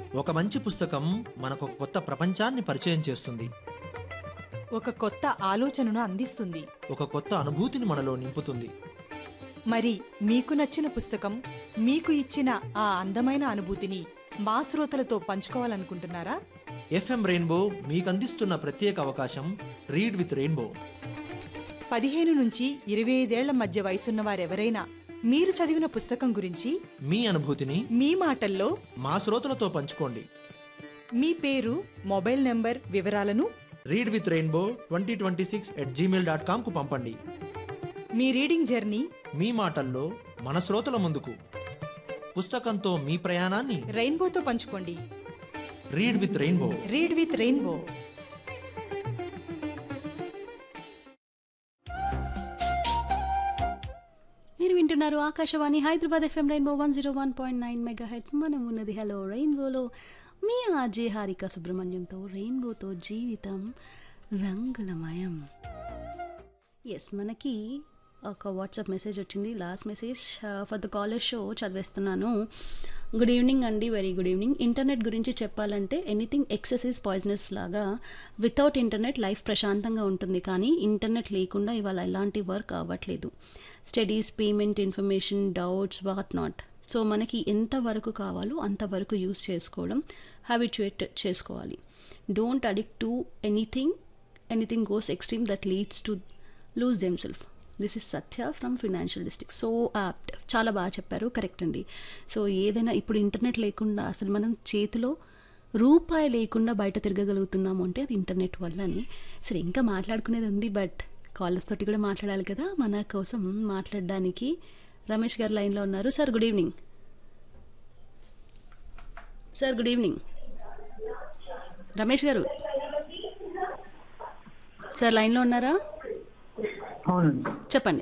ఒక మంచి పుస్తకం మనకు ఒక కొత్త ప్రపంచాన్ని పరిచయం చేస్తుంది ఒక కొత్త ఆలోచనను అందిస్తుంది ఒక కొత్త అనుభూతిని మనలో నింపుతుంది మరి మీకు నచ్చిన పుస్తకం మీకు ఇచ్చిన ఆ అందమైన అనుభూతిని మా శ్రోతలతో పంచుకోవాలనుకుంటున్నారా ఎఫ్ఎం రెయిన్బో మీకు అందిస్తున్న ప్రత్యేక అవకాశం రీడ్ విత్ రెయిన్బో పదిహేను నుంచి ఇరవై ఐదేళ్ల మధ్య వయసున్న వారెవరైనా మీరు చదివిన పుస్తకం గురించి మీ అనుభూతిని మీ మాటల్లో మా శ్రోతలతో పంచుకోండి మీ పేరు మొబైల్ నెంబర్ వివరాలను read with Rainbow twenty twenty six at Gmail dot కామ్కు పంపండి మీ రీడింగ్ జర్నీ మీ మాటల్లో మన శ్రోతల ముందుకు పుస్తకంతో మీ ప్రయాణాన్ని రెయిన్బోతో పంచుకోండి read with Rainbow read with Rainbow మీరు వింటున్నారు Akashvani Hyderabad FM Rainbow one zero one point nine megahertz మనం ఉన్నది హలో రెయిన్బోలో మీ ఆర్జే హారిక సుబ్రహ్మణ్యంతో రెయిన్బోతో జీవితం రంగులమయం ఎస్ మనకి ఒక వాట్సాప్ మెసేజ్ వచ్చింది last message for the college show చదివేస్తున్నాను గుడ్ ఈవినింగ్ అండి వెరీ గుడ్ ఈవినింగ్ ఇంటర్నెట్ గురించి చెప్పాలంటే ఎనీథింగ్ ఎక్సెస్ ఇస్ పాయిజనస్ లాగా వితౌట్ ఇంటర్నెట్ లైఫ్ ప్రశాంతంగా ఉంటుంది కానీ ఇంటర్నెట్ లేకుండా ఇవాళ ఎలాంటి వర్క్ అవ్వట్లేదు studies payment information doubts what not so మనకి ఎంత వరకు కావాలో అంతవరకు యూస్ చేసుకోవడం హ్యాబిచుయేట్ చేసుకోవాలి don't addict to anything anything goes extreme that leads to lose themself this is Satya from Financial District so apt చాలా బాగా చెప్పారు కరెక్ట్ అండి సో ఏదైనా ఇప్పుడు ఇంటర్నెట్ లేకుండా అసలు మనం చేతిలో రూపాయి లేకుండా బయట తిరగగలుగుతున్నాము అంటే అది ఇంటర్నెట్ వల్ల అని సరే ఇంకా మాట్లాడుకునేది ఉంది బట్ కాలర్స్ తోటి కూడా మాట్లాడాలి కదా మన కోసం మాట్లాడడానికి రమేష్ గారు లైన్లో ఉన్నారు sir good evening sir good evening Ramesh garu sir లైన్లో ఉన్నారా అవునండి చెప్పండి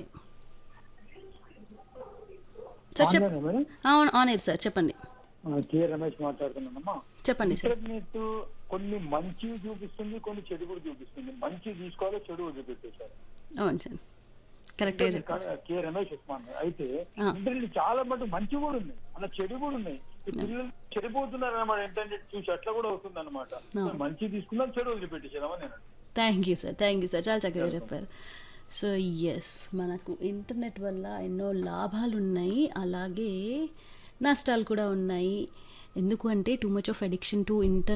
సార్ చెప్ ఆన్లైనా మేడం అవును ఆన్ ఎయిర్ సార్ చెప్పండి ఆ, కే రమేష్ మాట్లాడుతున్నానమ్మా చెప్పండి సార్ ఇంటర్నెట్ కొన్ని మంచి చూపిస్తుంది కొన్ని చెడు కూడా చూపిస్తుంది మంచి తీసుకోవాలి చెడు వదిలిపెట్టేశారు అవును సార్ కరెక్ట్గా చెప్పారు కే రమేష్ ఉస్మాన్ అయితే ఆ. ఇంటర్నెట్ చాలా మటు మంచి కూడా ఉన్నాయి అలా చెడు కూడా ఉన్నాయి ఈ పిల్లలు చెడిపోతున్నారు అన్నమాట ఇంటర్నెట్ చూసి అట్లా కూడా అవుతుంది అనమాట ఆ. మంచి తీసుకుందాం చెడు వదిలిపెట్టేసామని నేను అంటున్నాను. Thank you sir thank you sir చాలా చక్కగా చెప్పారు సో ఎస్ మనకు ఇంటర్నెట్ వల్ల ఎన్నో లాభాలు ఉన్నాయి అలాగే నష్టాలు కూడా ఉన్నాయి ఎందుకు అంటే too much of addiction to inter